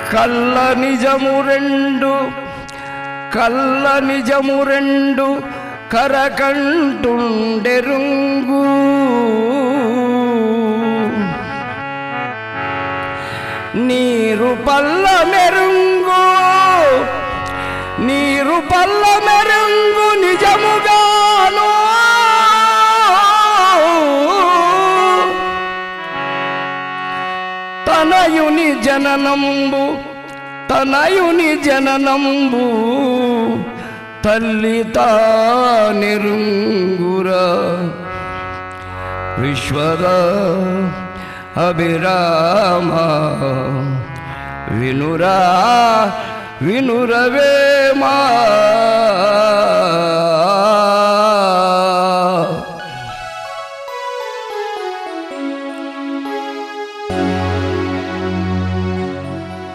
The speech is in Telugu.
కల్ల నిజము రెండు కల్ల నిజము రెండు కరకంటుండెరుంగు నీరు పల్ల మెరుంగు నీరు పల్ల మెరుంగు నిజముగాను తనయుని జననంబు తనయుని జననంబు తల్లి తానిరుంగురా విశ్వర అభిరామ వినురా వినురవేమా